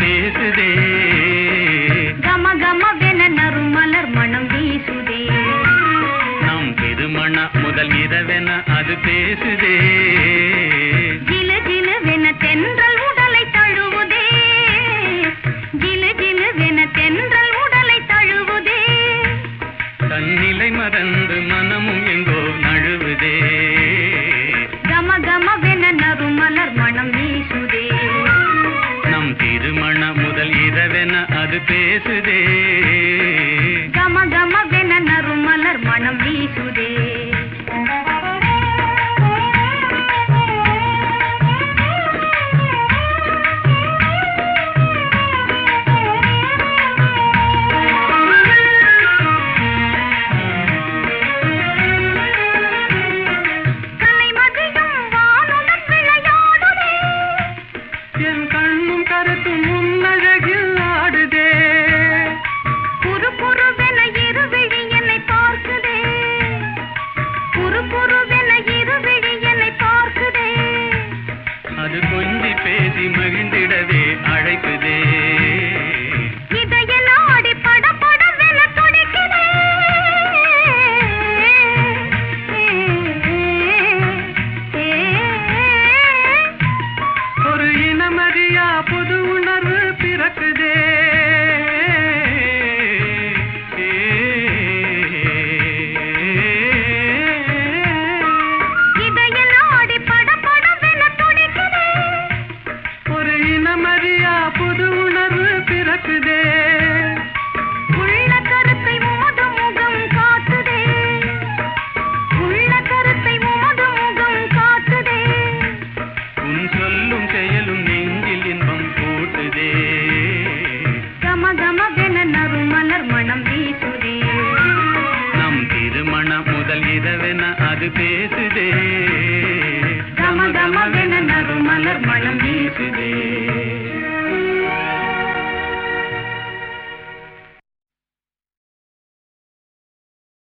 பேசுதே கம கமவென நறுமலர் மனம் வீசுதே நம் திருமண முதல் இரவென அது பேசுதே ஜிலு ஜிலுவென தென்றல் உடலை தழுவுதே ஜிலு ஜிலுவென தென்றல் உடலை தழுவுதே தன்னிலை மறந்து மனமும் எங்கோ நழுவுதே கம கமவென நறுமலர் மனம் வீசுதே நம் திருமண முதல் இரவென அது பேசுதே கம கமவென நறுமலர் மனம் வீசுதே கலைமதியும் வானுடன் விளையாடுதே என் கண்ணும் கருத்தும் முன்னழகில் ஆடுதே குறு குருவென இருவிழி என்னை பார்க்குதே குறு குருவென இருவிழி என்னை பார்க்குதே அது கொஞ்சி பேசி மகிழ்ந்திடவே அழைக்குதே இதய நாடி படபடவென துடிக்குதே ஒரு இனமறியா புது உணர்வு பிறக்குதே இதய நாடி படபடவென துடிக்குதே ஒரு இனமறியா புது உணர்வு பிறக்குதே உள்ள கருத்தை மோது முகம் காட்டுதே உள்ள கருத்தை மோது முகம் காட்டுதே உன் சொல்லும் செயலும் நெஞ்சில் இன்பம் கூட்டுதே கம கமவென நறுமலர் மனம் வீசுதே நம் திருமண முதல் இரவென அது பேசுதே கம கமவென நறுமலர் மனம் வீசுதே